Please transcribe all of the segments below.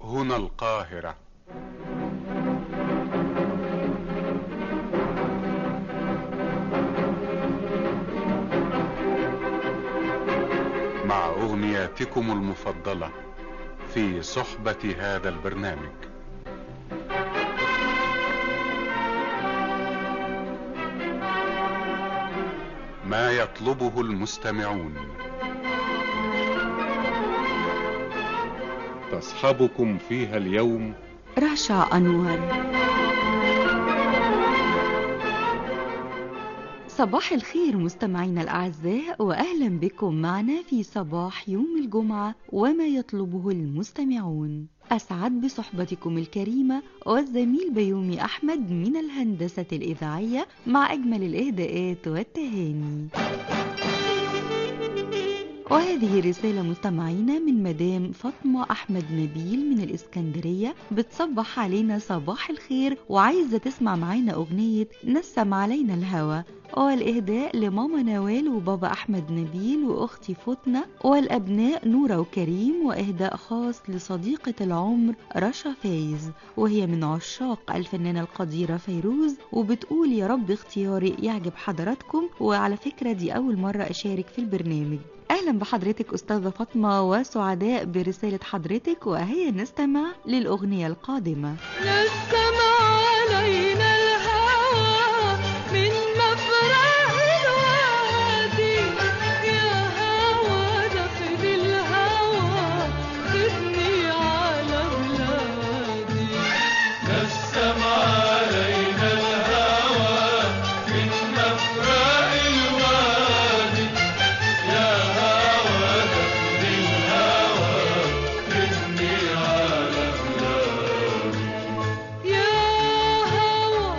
هنا القاهرة مع أغنياتكم المفضلة في صحبة هذا البرنامج ما يطلبه المستمعون تصحبكم فيها اليوم رشا أنور صباح الخير مستمعينا الأعزاء وأهلا بكم معنا في صباح يوم الجمعة وما يطلبه المستمعون أسعد بصحبتكم الكريمة والزميل بيومي أحمد من الهندسة الإذاعية مع أجمل الإهداءات والتهاني وهذه رسالة مستمعينا من مدام فاطمة أحمد نبيل من الإسكندرية بتصبح علينا صباح الخير وعايزة تسمع معانا أغنية نسم علينا الهوى والإهداء لماما نوال وبابا أحمد نبيل وأختي فتنة والأبناء نورة وكريم وإهداء خاص لصديقة العمر رشا فايز وهي من عشاق الفنانة القديرة فيروز وبتقول يا رب اختياري يعجب حضراتكم وعلى فكرة دي أول مرة أشارك في البرنامج أهلا بحضرتك أستاذة فاطمة وسعداء برسالة حضرتك وهي نستمع للأغنية القادمة نسم علينا الهوى من مفرق الوادي يا هوى دخل الهوى خذني على بلادي نسم علينا الهوى من مفرق الوادي يا هوى دخل الهوى خذني على بلادي يا هوى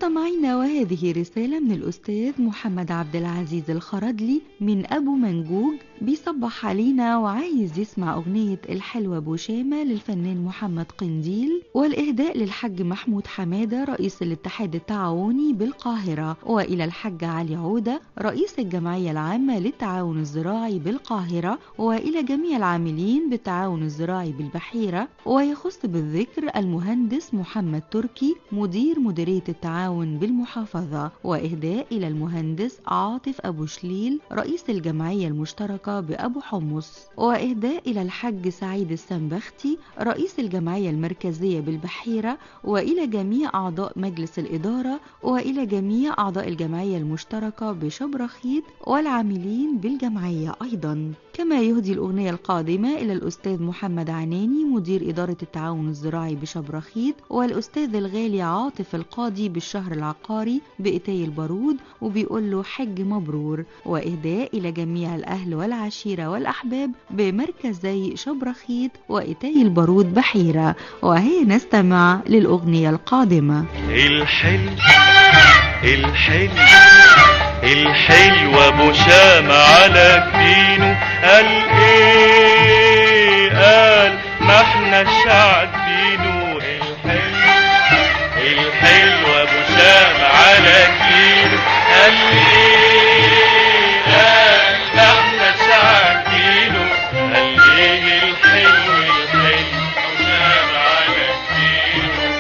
مستمعينا وهذه رسالة من الأستاذ محمد عبد العزيز الخردلي من أبو منجوج بيصبح علينا وعايز يسمع أغنية الحلوة بوشامة للفنان محمد قنديل والإهداء للحج محمود حمادة رئيس الاتحاد التعاوني بالقاهرة وإلى الحج علي عودة رئيس الجمعية العامة للتعاون الزراعي بالقاهرة وإلى جميع العاملين بالتعاون الزراعي بالبحيرة ويخص بالذكر المهندس محمد تركي مدير مديرية التعاون بالمحافظة وإهداء إلى المهندس عاطف أبو شليل رئيس الجمعية المشتركة بأبو حمص وإهداء إلى الحج سعيد السنبختي رئيس الجمعية المركزية بالبحيرة وإلى جميع أعضاء مجلس الإدارة وإلى جميع أعضاء الجمعية المشتركة بشبرخيت والعاملين بالجمعية أيضا كما يهدي الأغنية القادمة إلى الأستاذ محمد عناني مدير إدارة التعاون الزراعي بشبرخيت والأستاذ الغالي عاطف القاضي بالشهر العقاري بإتاي البارود وبيقول له حج مبرور وإهداء إلى جميع الأهل والعشيرة والأحباب بمركزي شبرخيت وإتاي البارود بحيرة وهي نستمع للأغنية القادمة الحلو الحلو الحلو ابو شام على جبينه قال ايه قال ما احنا شعبينه الحلو الحلو ابو شام على جبينه قال ايه قال ما احنا شعبينه قال ايه الحلو الحلو ابو شام على جبينه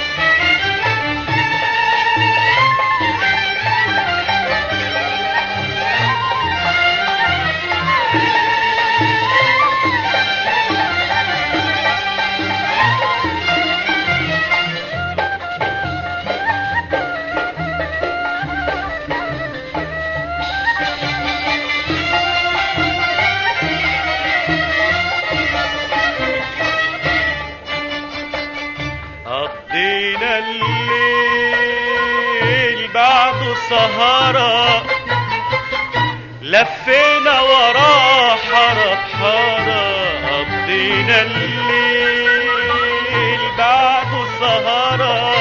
قضينا الليل بعد سهرة لفينا وراه حارة بحارة قضينا الليل بعد سهرة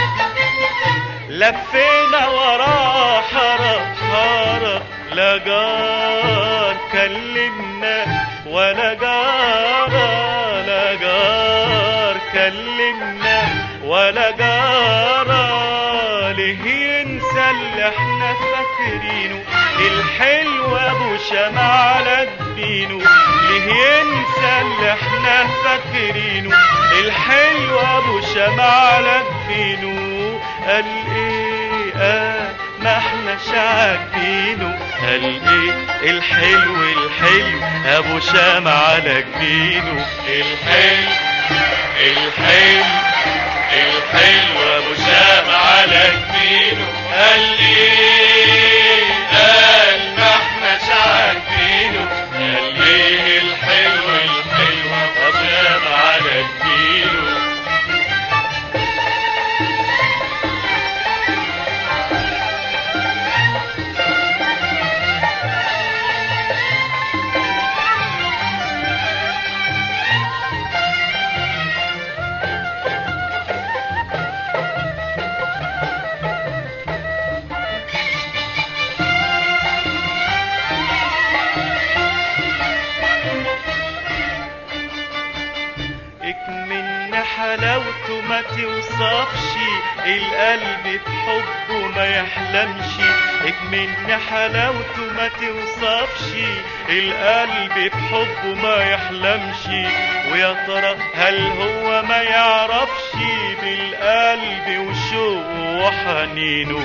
لفينا وراه حارة بحارة لا جار كلمنا ولا جارة لا جار كلمنا ولا جارة ليه ينسى اللي احنا فاكرينه الحلو ابو شمع على جبينه ليه ينسى اللي احنا فاكرينه الحلو ابو شمع على جبينه قال ايه آه ما احنا شاكينه قال ايه الحلو الحلو ابو شمع على جبينه الحلو الحلو الحلو ابو شام على جبينه قال لي قال ما احنا شايفينه قال لي الحلو الحلو ابو شام على جبينه اكمن حلاوته ما توصفش القلب بحبه ما يحلمش اكمن حلاوته ما توصفش القلب بحبه ما يحلمش ويا ترى هل هو ما يعرفش بالقلب وشوقه وحنينه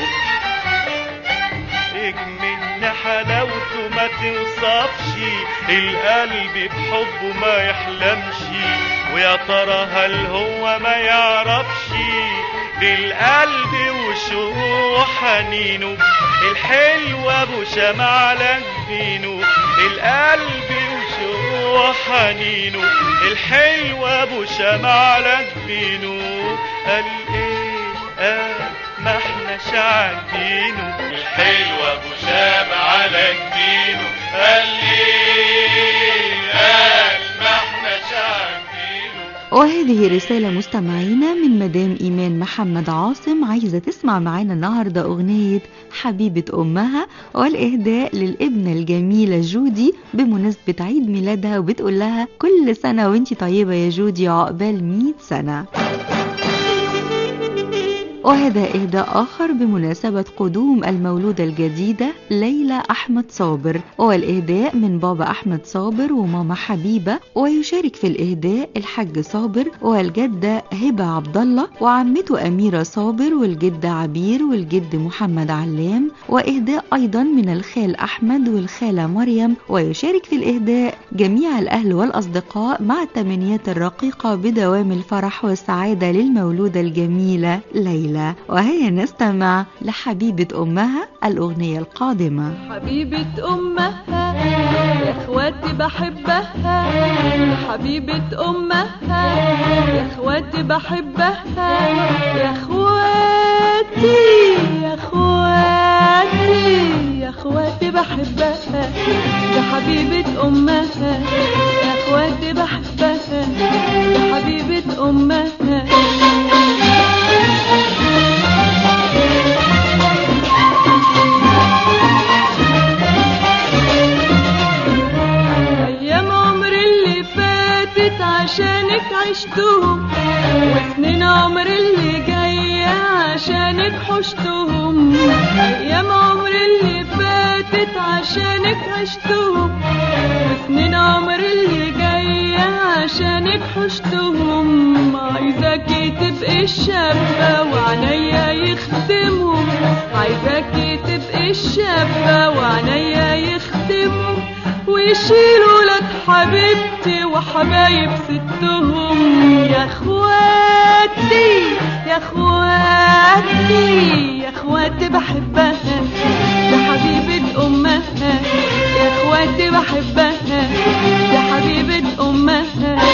اجمن حلاوته ما توصفش القلب بحبه ما يحلمش ويا ترى هل هو ما يعرفش بالقلب وشوق حنينه الحلو ابو شمع على جبينه القلب وشوق حنينه الحلو ابو شمع على جبينه قال ايه قال ما احنا شاعدينه الحلو ابو شام على جبينه قال لي قال ما احنا شاعدينه وهذه رسالة مستمعينا من مدام إيمان محمد عاصم عايزة تسمع معانا النهاردة أغنية حبيبة أمها والإهداء للابنة الجميلة جودي بمناسبة عيد ميلادها وبتقول لها كل سنة وانتي طيبة يا جودي عقبال 100 سنة وهذا إهداء آخر بمناسبة قدوم المولودة الجديدة ليلى أحمد صابر والإهداء من بابا أحمد صابر وماما حبيبة ويشارك في الإهداء الحاج صابر والجدة هبة عبد الله وعمته أميرة صابر والجدة عبير والجد محمد علام وإهداء أيضا من الخال أحمد والخالة مريم ويشارك في الإهداء جميع الأهل والأصدقاء مع التمنيات الرقيقة بدوام الفرح والسعادة للمولودة الجميلة ليلى وهيا نستمع لحبيبة أمها الأغنية القادمة حبيبة أمها يا إخواتي بحبها حبيبة أمها يا إخواتي بحبها يا إخواتي يا إخواتي يا إخواتي بحبها يا حبيبة أمها يا إخواتي بحبها يا حبيبة أمها أيام عمري اللي فاتت عشانك عشتهم وسنين عمري اللي جاية عشانك حشتهم أيام عمري اللي فاتت عشانك عشتهم وسنين عمري اللي جاية عشانك حشتهم عايزاكي تبقي الشابة وعنيا يخدمهم عايزاكي تبقي الشابة وعنيا يخدمهم ويشيلوا لك حبيبتي وحبايب ستهم يا اخواتي يا اخواتي يا اخواتي بحبها يا حبيبة امها يا اخواتي بحبها يا حبيبة امها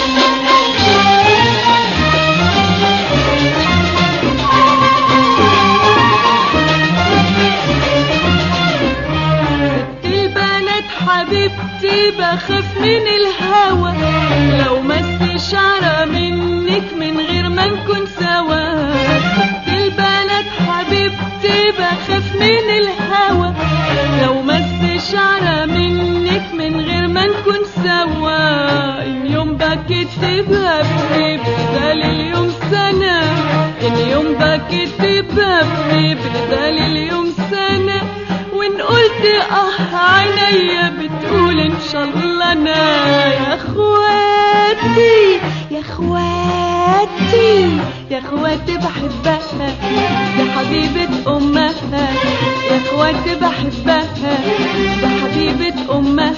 البنات حبيبتي بخاف من الهوى لو مس شعرة منك من غير ما نكون سوا البنات حبيبتي بخاف من الهوى لو مس شعرة منك من غير ما نكون سوا إن يوم بكيت ببكي بدل اليوم سنة إن يوم بكيت ببكي بدل اليوم سنة وإن قلت آه عينيا بتقول إن شاء الله أنا يا إخواتي يا إخواتي يا إخواتي بحبها يا حبيبة أمها يا إخواتي بحبها يا حبيبة أمها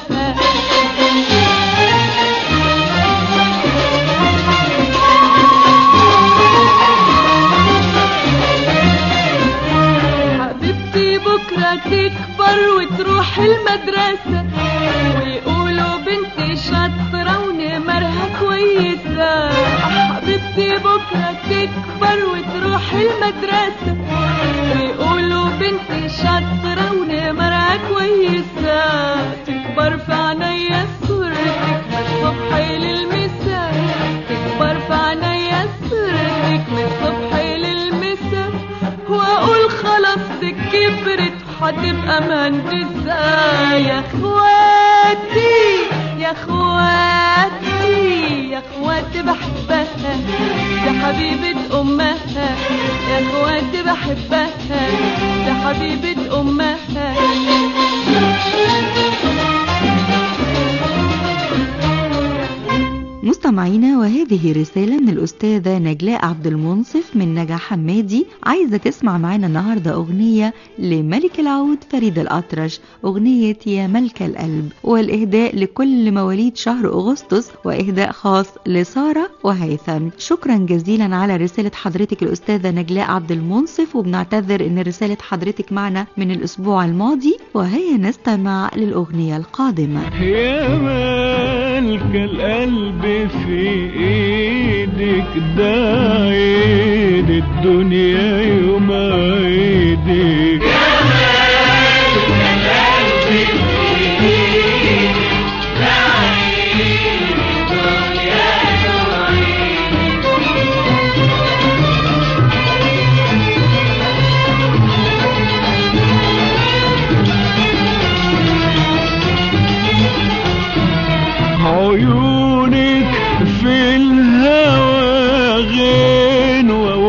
حبيبتي بكرة تكبر وتروح المدرسة ويقولوا بنتي شاطرة ونمرها كويسة حبيبتي بكرة تكبر وتروح المدرسة ويقولوا بنتي شاطرة ونمرها كويسة تكبر في عينيا صورتك من الصبح للمساء تكبر في عينيا صورتك من الصبح للمساء واقول خلاص دي كبرت هتبقى مهندسة يا اخواتي يا اخواتي يا اخواتي بحبها يا حبيبة امها يا اخواتي بحبها يا حبيبة امها مستمعينا وهذه رسالة من الأستاذة نجلاء عبد المنصف من نجا حمادي عايزة تسمع معانا النهاردة أغنية لملك العود فريد الأطرش أغنية يا ملك القلب والإهداء لكل مواليد شهر أغسطس وإهداء خاص لسارة وهيثم شكرا جزيلا على رسالة حضرتك الأستاذة نجلاء عبد المنصف وبنعتذر إن رسالة حضرتك معنا من الأسبوع الماضي وهيا نستمع للأغنية القادمة يا مالك القلب في ايدك ده عيد الدنيا يوم عيدك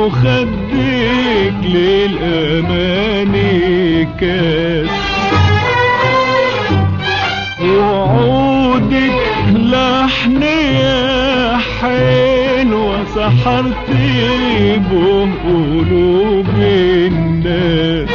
وخدك للأماني كاس وعودك لحن يا حلوة سحرت به قلوب الناس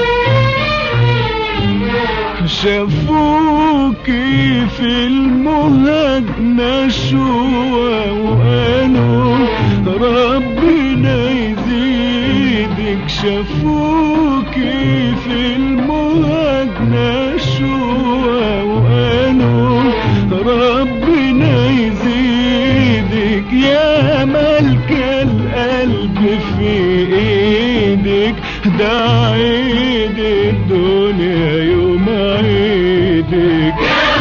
شافوكي في المهج نشوة وقالوا ربنا يزيدك شافوكي في المهج نشوة وقالوا ربنا يزيدك يا ملك القلب في ايدك ده عيد الدنيا يوم عيدك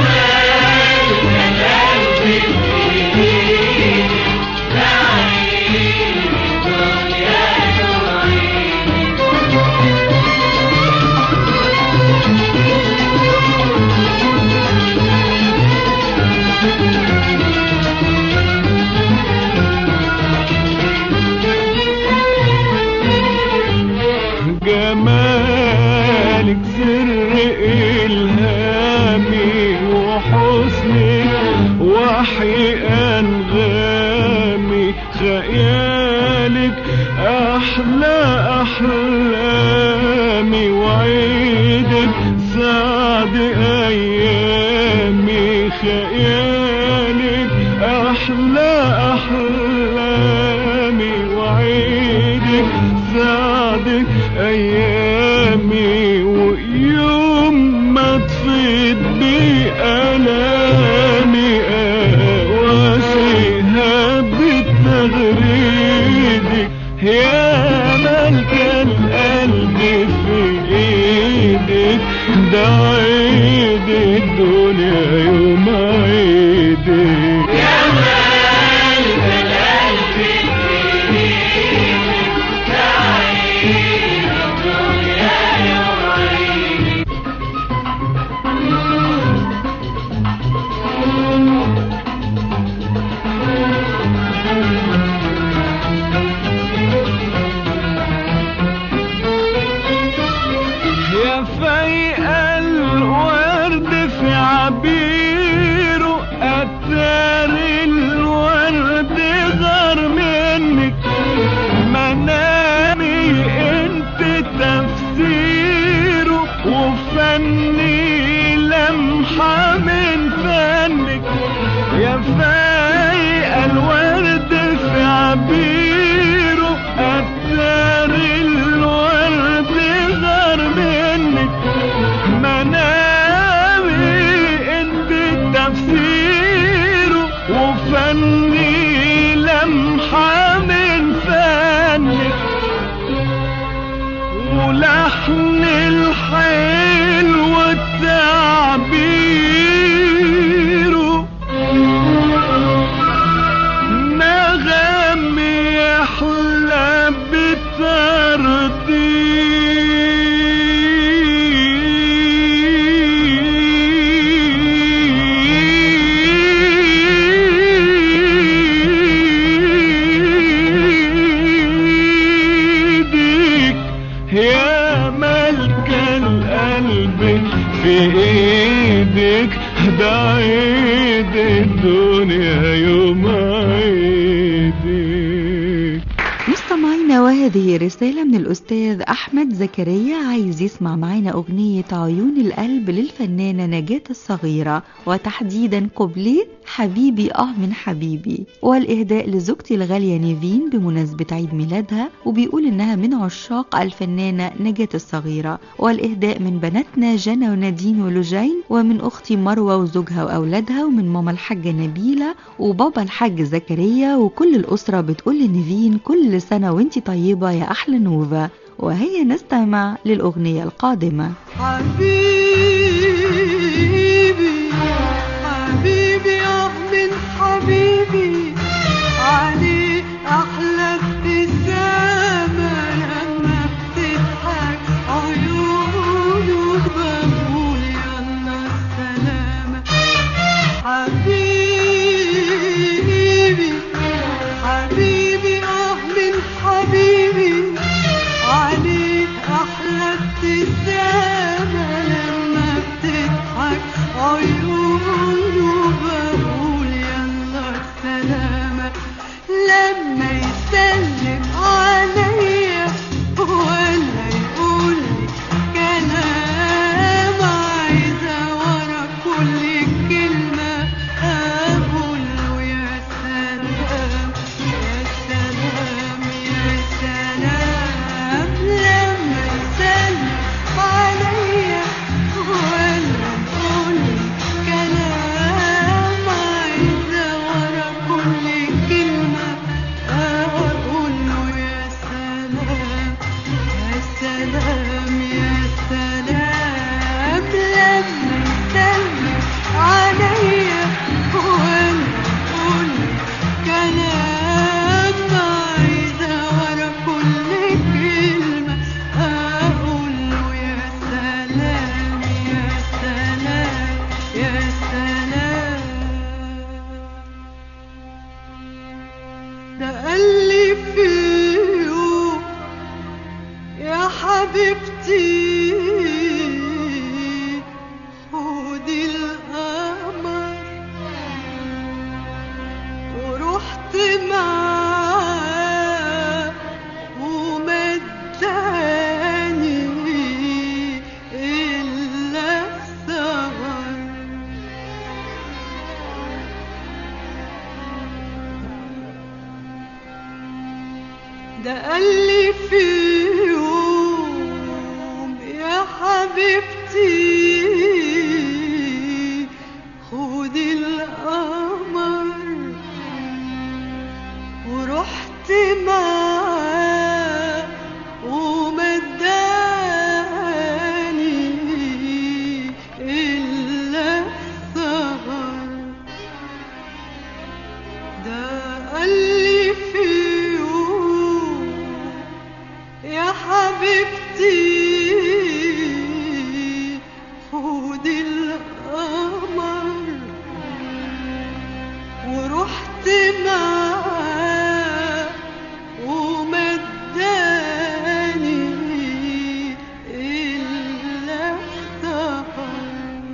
جمالك سر إلهامي وحسنك وحي أنغامي خيالك أحلى أحلامي وعيدك سعد أيامي خيالك أحلى أحلامي وعيدك سعدك أيامي ويوم ما تفيد بي ألامي أواسيها بتغريدك يا ملك القلب في ايدك ده عيد الدنيا يوم عيدك يا فايق الورد في عبيره أثار الورد غار منك منامي انت تفسيره وفني لمحة من فنك يا فايق الورد في عبيره أثار الورد غار منك منامي انت تفسيره وفني لمحة من فنك ولحن الحلو تعبيره نغم يحلى بترديدك يا ملك القلب في ايدك ده عيد الدنيا يوم عيدك مستمعينا وهذه رسالة من الأستاذ أحمد زكريا عايز يسمع معانا أغنية عيون القلب للفنانة نجاة الصغيرة وتحديدا قبليه حبيبي آه من حبيبي والإهداء لزوجتي الغالية نيفين بمناسبة عيد ميلادها وبيقول إنها من عشاق الفنانة نجاة الصغيرة والإهداء من بناتنا جنى ونادين ولجين ومن أختي مروة وزوجها وأولادها ومن ماما الحاجة نبيلة وبابا الحاج زكريا وكل الأسرة بتقول لنيفين كل سنة وانتي طيبة يا أحلى نوفا وهيا نستمع للأغنية القادمة حبيبي حبيبي اه من حبيبي عليه احلى ابتسامه لما بتضحك عيونه بقول يلا السلامه حبيبي حبيبي اه من حبيبي ده قال لي في يوم يا حبيبتي خدي القمر ورحت معاه ومداني إلا السهر ده قال لي في يوم يا حبيبتي خدي القمر ورحت معاه ومداني إلا السهر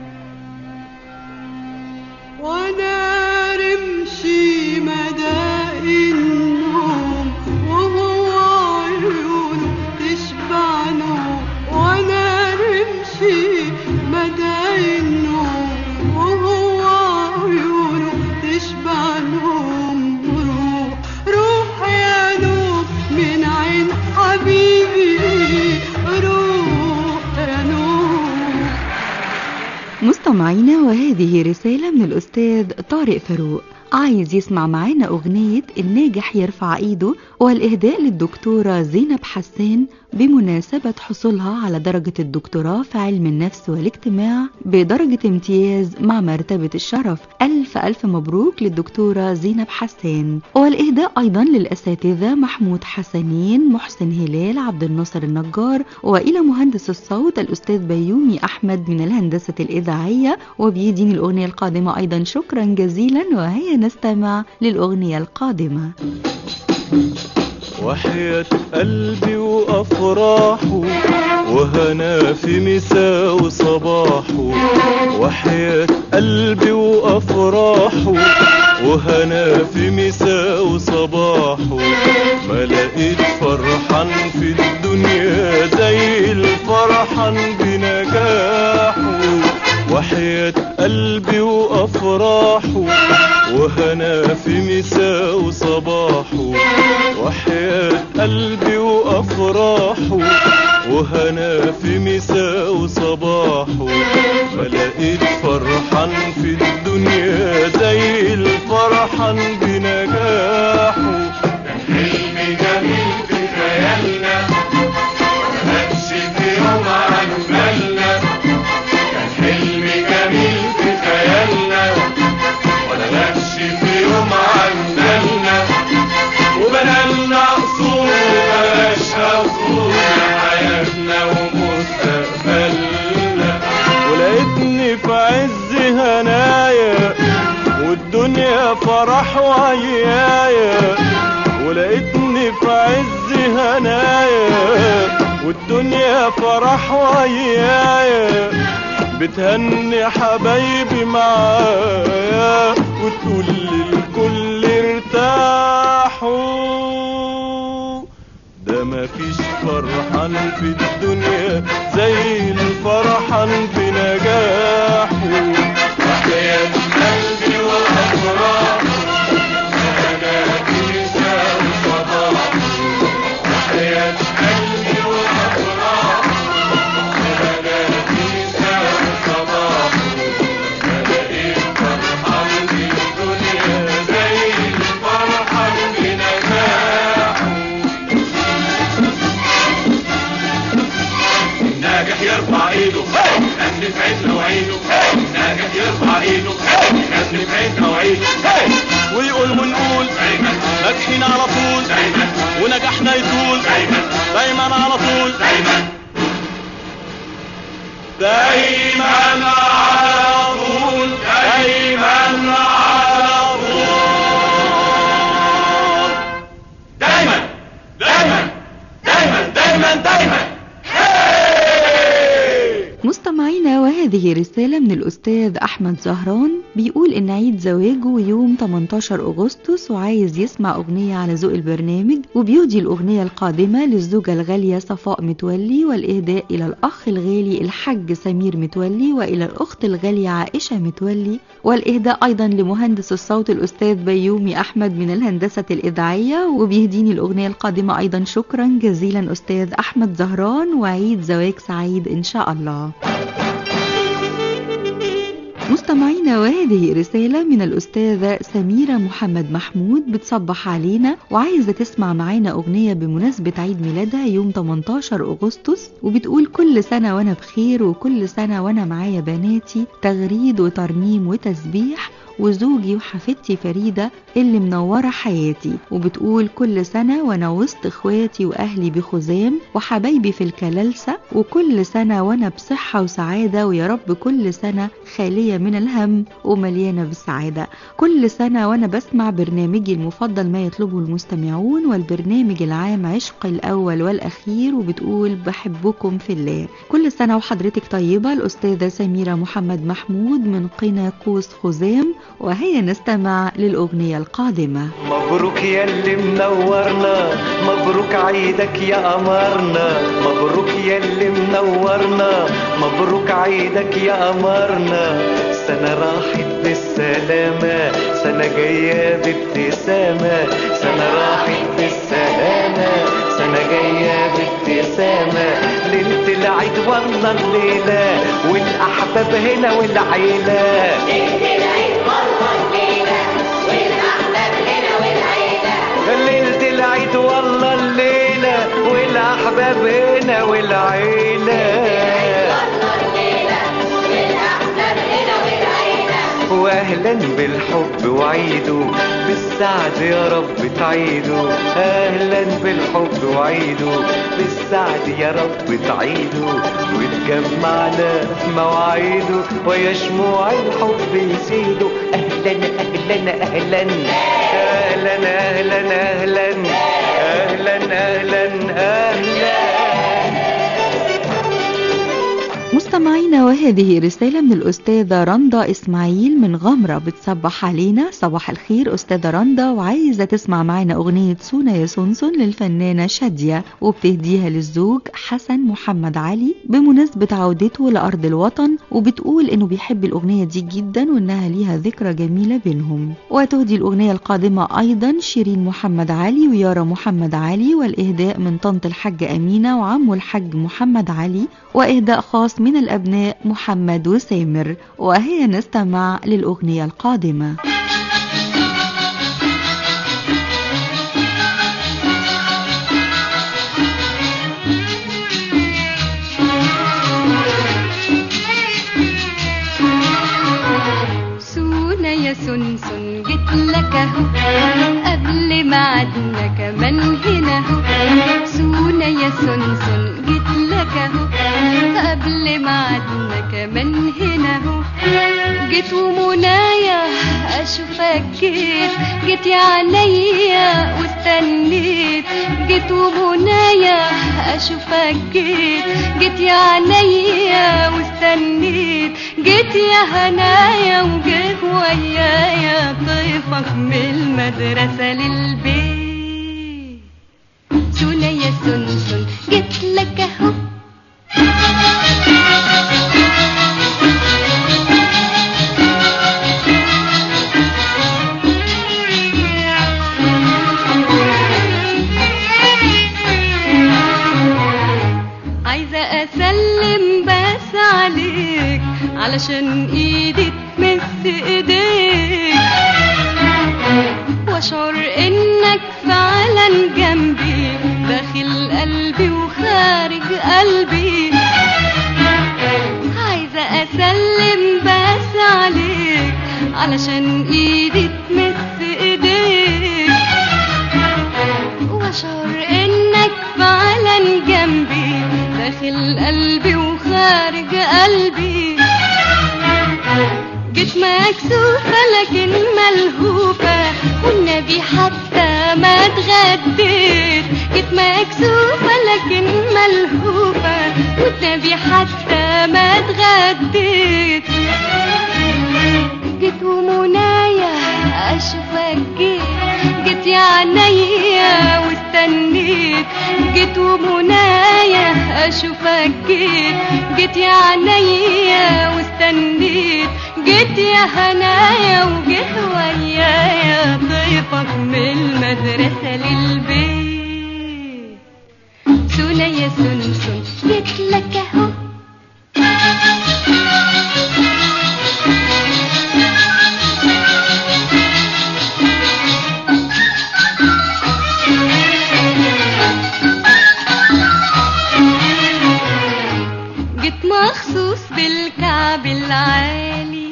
وانا رمشي مدى النوم وهو عيونه تشبع نوم وانا رمشي مدى النوم وهو عيونه تشبع نوم روح روح يا نوم من عين حبيبي روح يا نوم مستمعينا وهذه رسالة من الأستاذ طارق فاروق عايز يسمع معانا أغنية الناجح يرفع إيده والإهداء للدكتورة زينب حسان بمناسبة حصولها على درجة الدكتوراه في علم النفس والاجتماع بدرجة امتياز مع مرتبة الشرف ألف ألف مبروك للدكتورة زينب حسان والإهداء أيضا للأساتذة محمود حسنين محسن هلال عبد الناصر النجار وإلى مهندس الصوت الأستاذ بيومي أحمد من الهندسة الإذاعية وبيدين الأغنية القادمة أيضا شكرا جزيلا وهيا نستمع للأغنية القادمة وحياة قلبي وأفراحه وهنا في مساء وصباحه وحياة قلبي وأفراحه وهنا في مساء وصباحه ما لقيت فرحان في الدنيا زي الفرحان بنجاحه وحياة قلبي وأفراحه وهنا في مساء وصباحه وحياة قلبي وأفراحه وهنا في مساء وصباحه ما لقيت فرحان في الدنيا زي الفرحان بنجاحه حلم جميل في خيالنا مكانش في يوم عن بالنا كان حلم جميل في خيالنا ولا مكش في يوم عن بالنا وبنالنا قصور مبقاش قصور حياتنا ومستقبلنا ولقيتني في عز هنايا والدنيا فرح وعيايا ولقيتني في عز هنايا والدنيا فرح وعيايا بتهني حبايبي معايا وتقول للكل ارتاحوا ده مفيش فرحان في الدنيا زي الفرحان بنجاحه وحياة قلبي وأفراح سناتي نساء وصباح وحياة قلبي وأفراح سناتي نساء وصباح بلاقي فرحان في الدنيا زي الفرحان بنجاحه الناجح يرفع ايده غني في عيدنا وعيده الناجح يرفع ايده غني في عيدنا وعيده ويقول ونقول دايما ناجحين على طول دايما ونجاحنا يطول دايما دايما على طول دايما دايما على طول دايما على طول دايما دايما دايما دايما دايما مستمعينا وهذه رسالة من الأستاذ أحمد زهران بيقول إن عيد زواجه يوم 18 أغسطس وعايز يسمع أغنية على ذوق البرنامج وبيهدي الأغنية القادمة للزوجة الغالية صفاء متولي والإهداء إلى الأخ الغالي الحاج سمير متولي وإلى الأخت الغالية عائشة متولي والإهداء أيضا لمهندس الصوت الأستاذ بيومي أحمد من الهندسة الإذاعية وبيهديني الأغنية القادمة أيضا شكرا جزيلا أستاذ أحمد زهران وعيد زواج سعيد إن شاء الله مستمعينا وهذه رسالة من الأستاذة سميرة محمد محمود بتصبح علينا وعايزة تسمع معانا أغنية بمناسبة عيد ميلادها يوم 18 أغسطس وبتقول كل سنة وأنا بخير وكل سنة وأنا معايا بناتي تغريد وترنيم وتسبيح وزوجي وحفيدتي فريدة اللي منورة حياتي وبتقول كل سنة وانا وسط اخواتي واهلي بخزام وحبايبي في الكلالسة وكل سنة وانا بصحة وسعادة ويا رب كل سنة خالية من الهم ومليانة بالسعادة كل سنة وانا بسمع برنامجي المفضل ما يطلبه المستمعون والبرنامج العام عشق الاول والاخير وبتقول بحبكم في الله كل سنة وحضرتك طيبة الأستاذة سميرة محمد محمود من قنا قوس خزام وهيا نستمع للأغنية القادمة مبروك يا اللي منورنا مبروك عيدك يا قمرنا مبروك يا اللي منورنا مبروك عيدك يا قمرنا سنة راحت بالسلامة سنة جاية بابتسامة سنة راحت بالسلامة سنة جاية بابتسامة ليلة العيد والله الليلة والأحباب هنا والعيلة ليلة العيد والله الليلة والأحباب هنا والعيلة واهلا بالحب وعيده بالسعد يا رب تعيده اهلا بالحب وعيده بالسعد يا رب تعيده وتجمعنا في مواعيده ويا شموع الحب يزيدوا اهلا اهلا اهلا اهلا اهلا اهلا اهلا اهلا اهلا مستمعينا وهذه رسالة من الأستاذة رندا إسماعيل من غمرة بتصبح علينا صباح الخير أستاذة رندا وعايزة تسمع معنا أغنية سونا يا سونسون للفنانة شادية وبتهديها للزوج حسن محمد علي بمناسبة عودته لأرض الوطن وبتقول إنه بيحب الأغنية دي جدا وإنها ليها ذكرى جميلة بينهم وتهدي الأغنية القادمة أيضا شيرين محمد علي ويارا محمد علي والإهداء من طنط الحاج أمينة وعمه الحاج محمد علي وإهداء خاص من الأبناء محمد وسامر وهي نستمع للأغنية القادمة سونا يا سنسن جيت لك اهو قبل ميعادنا كمان هنا اهو سونا يا سنسن جيت لك اهو قبل ميعادنا كمان هنا اهو جيت ومنايا اشوفك جيت جيت يا عينيا واستنيت جيت ومنايا اشوفك جيت جيت يا عينيا واستنيت جيت يا هنايا وجيت ويايا ضيفك من المدرسة للبيت سونا يا سنسن جيت لك اهو عايزة أسلم بس عليك علشان إيدي تمس إيديك وأشعر إنك فعلا جنبي داخل قلبي وخارج قلبي عايزة أسلم بس عليك علشان إيدي تمس إيديك واشعر انك فعلا جنبي داخل قلبي وخارج قلبي جيت مكسوفة لكن ملهوفة والنبي حتى ما اتغديت جيت مكسوفة لكن ملهوفة والنبي حتى ما اتغديت جيت اشوفك جيت جيت يا عينيا واستنيت جيت ومنايا اشوفك جيت جيت يا عينيا واستنيت جيت يا هنايا وجيت ويايا ضيفك من المدرسة للبيت سونا يا سنسن جيت لك اهو جيت مخصوص بالكعب العالي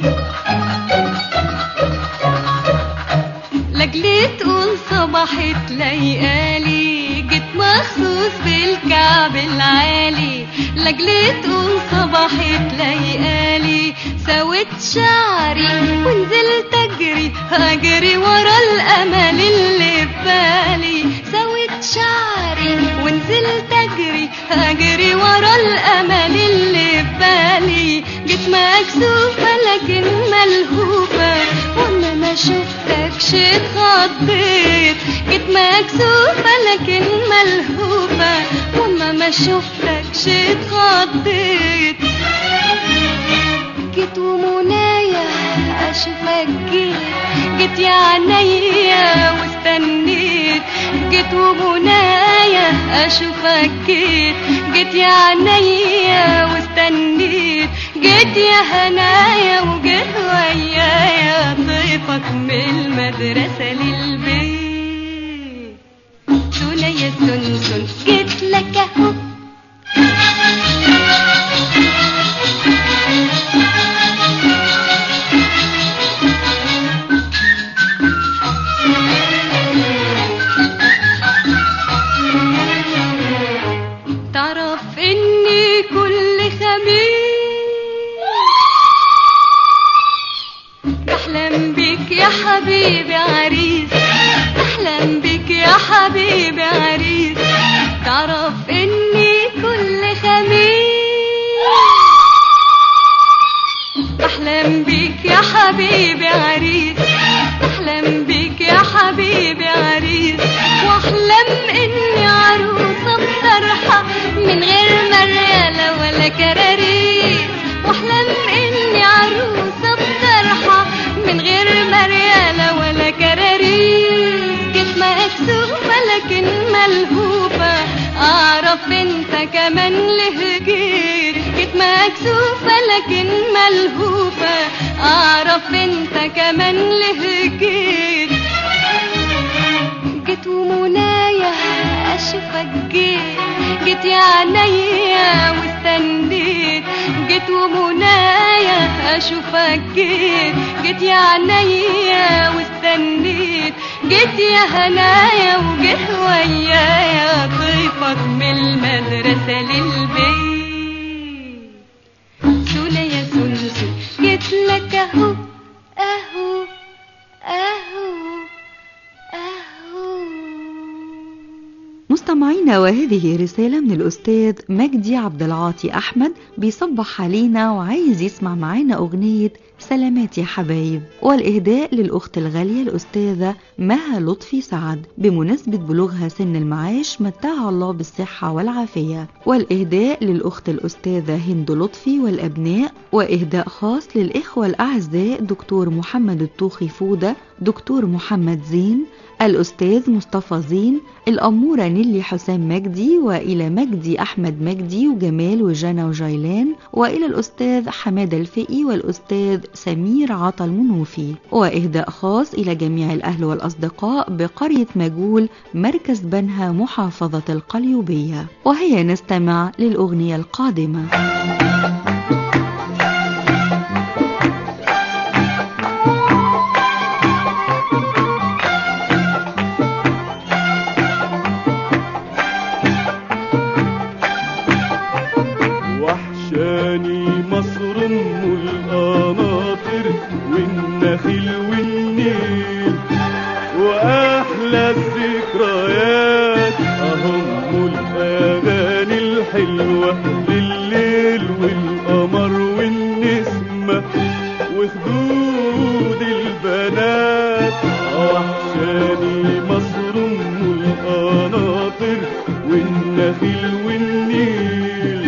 لاجلي تقول صباحت ليالي جيت مخصوص بالكعب العالي لاجلي تقول صباحت ليالي سويت شعري ونزلت اجري اجري ورا الامل اللي في بالي سويت شعري ونزلت اجري اجري ورا الامل اللي في بالي جيت مكسوفه لكن ملهوفه وانا ما شفتكش اتخضيت جيت مكسوفه لكن ملهوفه وانا ما شفتكش اتخضيت جيت ومنايا اشوفك جيت جيت يا عينيا واستنيت جيت ومنايا اشوفك جيت جيت يا عينيا واستنيت جيت يا هنايا وجيت ويايا ضيفك من المدرسة للبيت سونا يا سنسن جيت لك اهو تعرف اني كل خميس بحلم بيك يا حبيبي عريس بحلم بيك يا حبيبي عريس تعرف اني كل خميس بحلم بيك يا حبيبي عريس بحلم بيك يا حبيبي عريس واحلم اني عروسه بطرحه من غير مريالة ولا كراريس واحلم اني عروسه بطرحه من غير مريالة ولا كراريس جيت مكسوفه لكن ملهوفه اعرف انت كمان له جيت جيت مكسوفه لكن ملهوفه اعرف انت كمان له جيت جيت ومنايا اشوفك جيت جيت يا عينيا واستنيت جيت ومنايا اشوفك جيت جيت يا عينيا واستنيت جيت يا هنايا وجيت ويايا ضيفك من المدرسة للبيت سونا يا سنسن جيت لك اهو اهو اهو اهو مستمعينا وهذه رسالة من الأستاذ مجدي عبد العاطي أحمد بيصبح علينا وعايز يسمع معانا أغنية سلامات يا حبايب والإهداء للأخت الغالية الأستاذة مها لطفي سعد بمناسبة بلوغها سن المعاش متعها الله بالصحة والعافية والإهداء للأخت الأستاذة هند لطفي والأبناء وإهداء خاص للإخوة الأعزاء دكتور محمد الطوخي فودة دكتور محمد زين الأستاذ مصطفى زين الأمورة نيلي حسام مجدي وإلى مجدي أحمد مجدي وجمال وجنى وجيلان وإلى الأستاذ حماد الفقي والأستاذ سمير عطا المنوفي وإهداء خاص إلى جميع الأهل والأصدقاء بقرية مجول مركز بنها محافظة القليوبية وهيا نستمع للأغنية القادمة وحشاني مصر ام القناطر والنخيل والنيل واحلى الذكريات اهم الاغاني الحلوه لليل والنهار والنخيل والنيل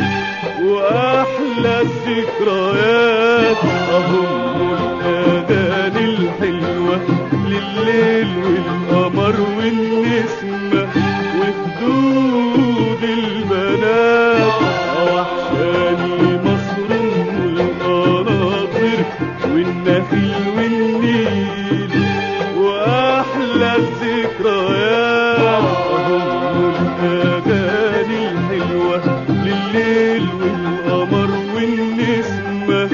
واحلى الذكريات اهم الاغاني الحلوه لليل والقمر والنسمه وخدود البنات وحشاني مصر ام القناطر والنخيل والنيل واحلى الذكريات هم الاغاني الحلوه لليل والقمر والنسمه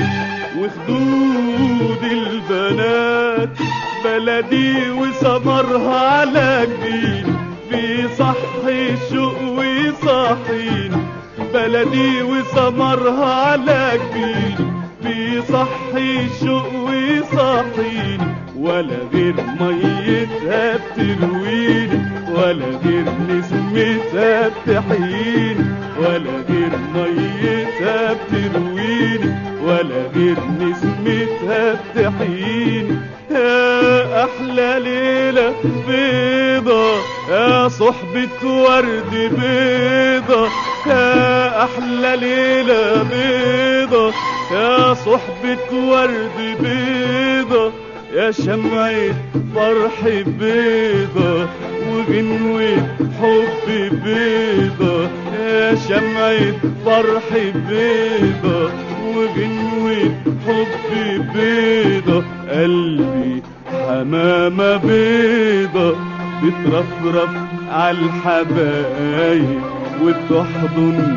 وخدود البنات بلدي وسمرها على جبين بيصحي الشوق ويصحيني بلدي وسمرها على جبين بيصحي الشوق ويصحيني ولا غير ميتها بترويني ولا غير نسمتها بتحييني ولا غير ميتها بترويني ولا غير نسمتها بتحييني يا احلى ليله بيضه يا صحبة ورد بيضة يا أحلى ليلة بيضة يا صحبة ورد بيضة يا شمعة فرح بيضة وغنوة حب بيضة يا شمعة فرح بيضة وغنوة حب بيضة قلبي حمامة بيضة بترفرف عالحبايب وتحضن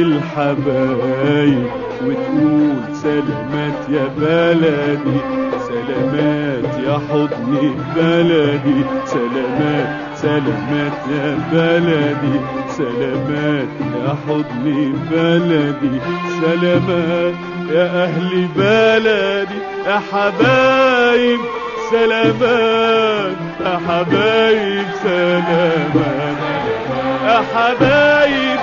بالحبايب وتقول سلامات يا بلدي سلامات يا حضني بلدي سلامات سلامات يا بلدي سلامات يا حضني بلدي سلامات يا أهل بلدي يا حبايب سلامات يا حبايب سلامات يا حبايب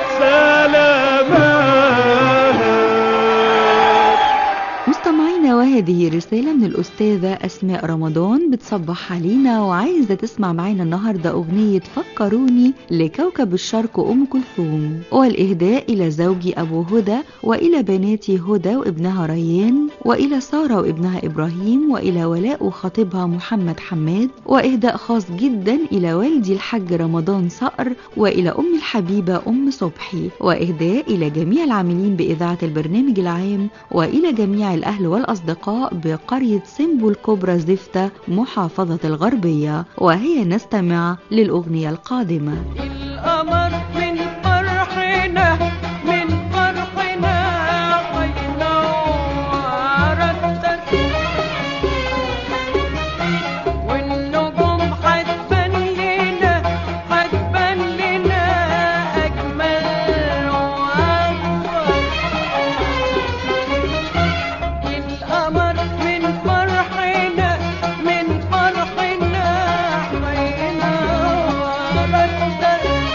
سلامات مستمعينا وهذه رسالة من الأستاذة أسماء رمضان بتصبح علينا وعايزة تسمع معانا النهاردة أغنية فكروني لكوكب الشرق أم كلثوم والإهداء إلى زوجي أبو هدى وإلى بناتي هدى وابنها ريان وإلى سارة وابنها إبراهيم وإلى ولاء وخطيبها محمد حماد وإهداء خاص جدا إلى والدي الحاج رمضان صقر وإلى أم الحبيبة أم صبحي وإهداء إلى جميع العاملين بإذاعة البرنامج العام وإلى جميع الأهل والأصدقاء بقرية سمبو الكبرى زفتة محافظة الغربية وهي نستمع للأغنية القادمة القمر من فرحنا من فرحنا وينور الدرب والنجوم حتبان لنا حتبان لنا أجمل وأكبر القمر من فرحنا من فرحنا وينور الدرب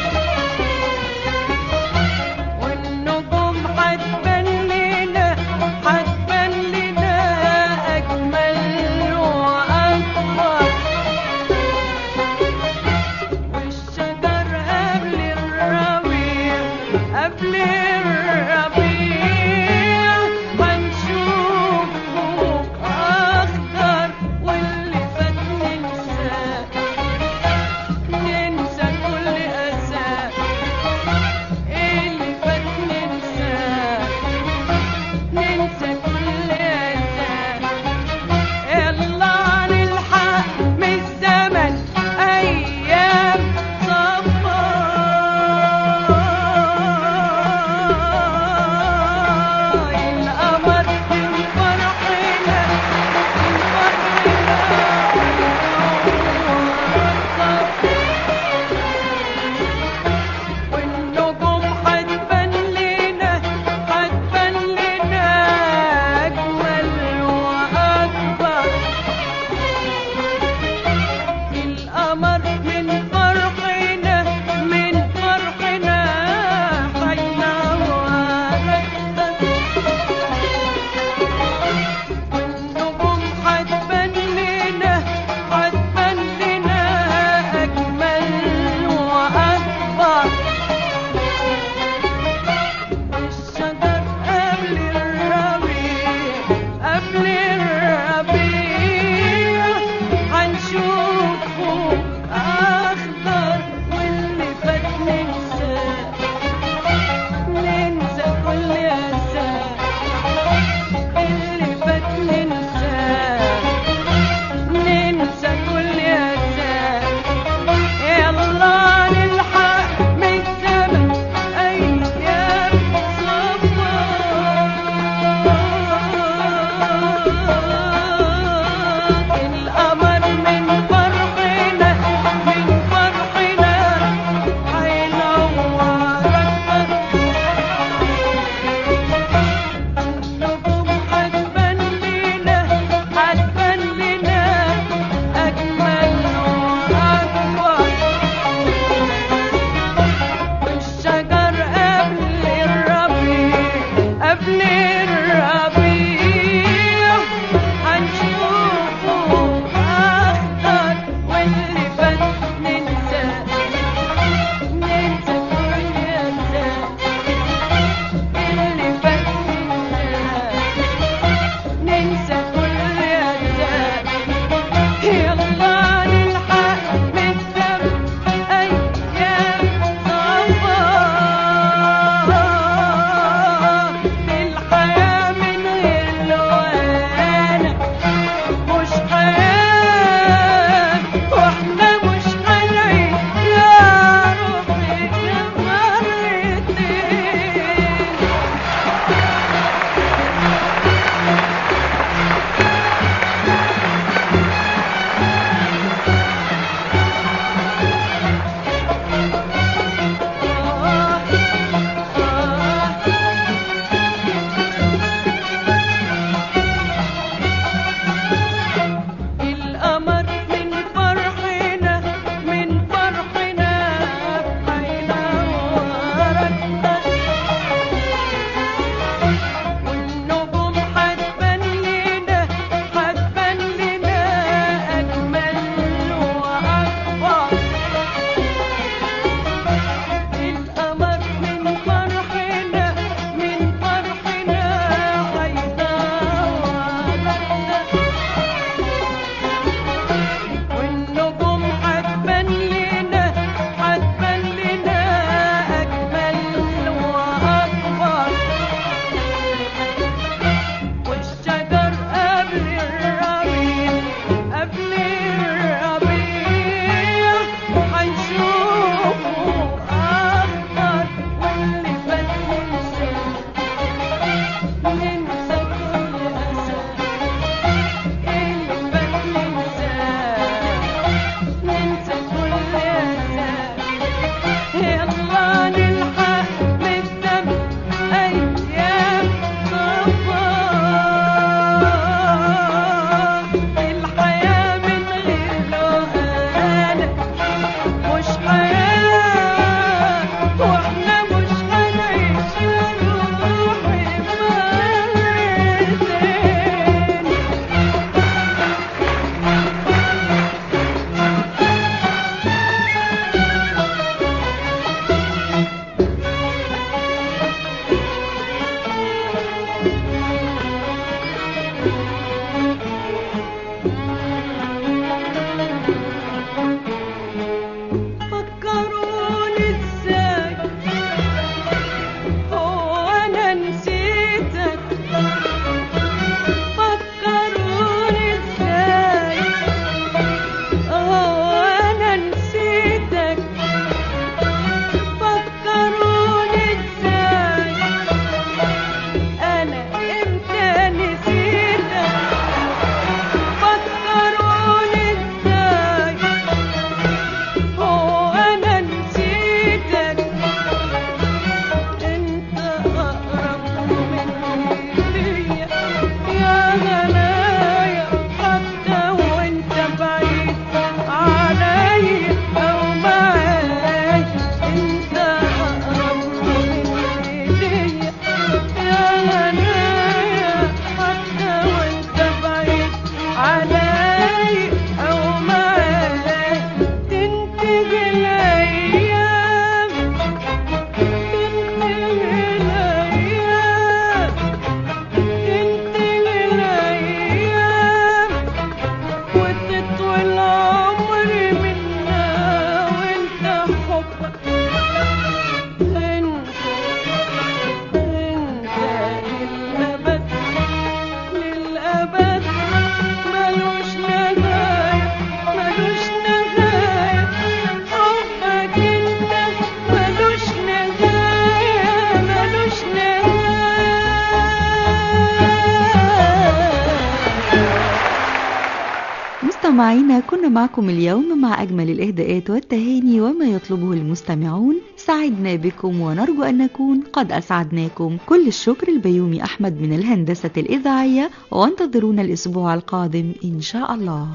مستمعينا كنا معكم اليوم مع أجمل الإهداءات والتهاني وما يطلبه المستمعون سعدنا بكم ونرجو أن نكون قد أسعدناكم كل الشكر البيومي أحمد من الهندسة الإذاعية وانتظرونا الأسبوع القادم إن شاء الله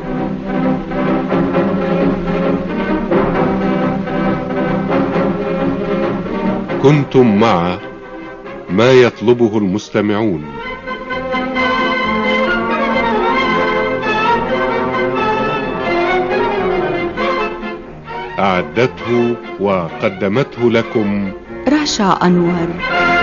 كنتم مع ما يطلبه المستمعون أعدته وقدمته لكم رشا أنور